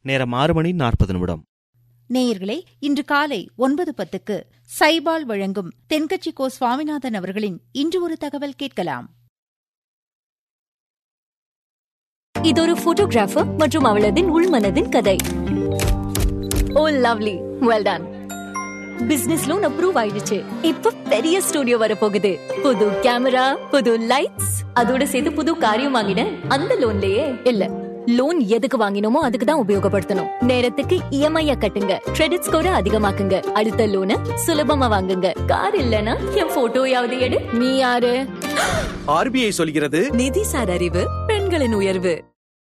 நேரம் ஆறு மணி நாற்பது நிமிடம் நேயர்களே இன்று காலை ஒன்பது பத்துக்கு சைபால் வழங்கும் தென்கட்சி கோ சுவாமிநாதன் அவர்களின் இன்று ஒரு தகவல் கேட்கலாம் இது ஒரு போட்டோகிராஃபர் மற்றும் அவளதின் உள்மனதின் கதை oh lovely well done business loan approve ஆயிடுச்சு இப்ப பெரிய ஸ்டுடியோ வர போகுது புது கேமரா புது லைட்ஸ் அதோட சேர்த்து புது காரியம் வாங்கினேன் அந்த லோன்லயே இல்ல லோன் எதுக்கு வாங்கினோமோ அதுக்கு தான் உபயோகப்படுத்தணும் நேரத்துக்கு இஎம்ஐ கட்டுங்க கிரெடிட் ஸ்கோரை அதிகமாக்குங்க அடுத்த லோனை சுலபமா வாங்குங்க கார் இல்லனா என் போட்டோயாவது எடு நீ யாரு ஆர்பிஐ சொல்கிறது நிதிசார் அறிவு பெண்களின் உயர்வு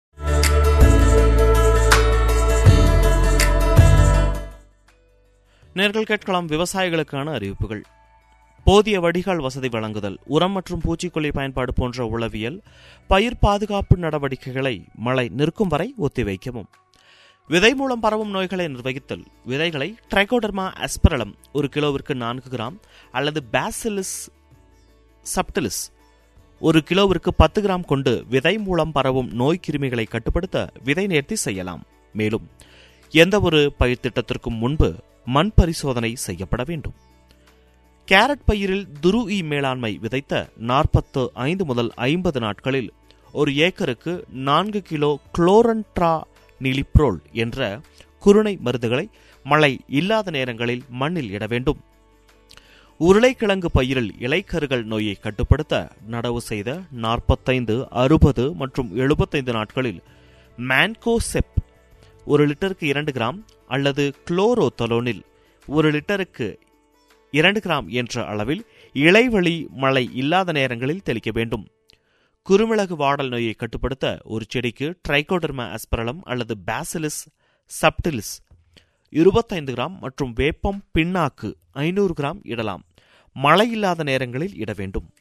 நேர்கள் கேட்கலாம் விவசாயிகளுக்கான அறிவிப்புகள் போதிய வடிகால் வசதி வழங்குதல் உரம் மற்றும் பூச்சிக்கொல்லி பயன்பாடு போன்ற உளவியல் பயிர் பாதுகாப்பு நடவடிக்கைகளை மழை நிற்கும் வரை ஒத்திவைக்கவும் விதை மூலம் பரவும் நோய்களை நிர்வகித்தல் விதைகளை ட்ரைகோடர்மா அஸ்பரலம் ஒரு கிலோவிற்கு நான்கு கிராம் அல்லது பேசிலிஸ் சப்டிலிஸ் ஒரு கிலோவிற்கு பத்து கிராம் கொண்டு விதை மூலம் பரவும் நோய் கிருமிகளை கட்டுப்படுத்த விதை நேர்த்தி செய்யலாம் மேலும் எந்த ஒரு பயிர் திட்டத்திற்கும் முன்பு மண் பரிசோதனை செய்யப்பட வேண்டும் கேரட் பயிரில் துரு இ மேலாண்மை விதைத்த நாற்பத்து ஐந்து முதல் ஐம்பது நாட்களில் ஒரு ஏக்கருக்கு நான்கு கிலோ குளோரன்ட்ரா நிலிப்ரோல் என்ற குருணை மருந்துகளை மழை இல்லாத நேரங்களில் மண்ணில் இட வேண்டும் உருளைக்கிழங்கு பயிரில் இலைக்கருகள் நோயை கட்டுப்படுத்த நடவு செய்த நாற்பத்தைந்து அறுபது மற்றும் எழுபத்தைந்து நாட்களில் மேன்கோசெப் ஒரு லிட்டருக்கு இரண்டு கிராம் அல்லது குளோரோதலோனில் ஒரு லிட்டருக்கு இரண்டு கிராம் என்ற அளவில் இலைவழி மழை இல்லாத நேரங்களில் தெளிக்க வேண்டும் குறுமிளகு வாடல் நோயை கட்டுப்படுத்த ஒரு செடிக்கு ட்ரைகோடர்மா அஸ்பரலம் அல்லது பேசிலிஸ் சப்டிலிஸ் இருபத்தைந்து கிராம் மற்றும் வேப்பம் பின்னாக்கு ஐநூறு கிராம் இடலாம் மழை இல்லாத நேரங்களில் இட வேண்டும்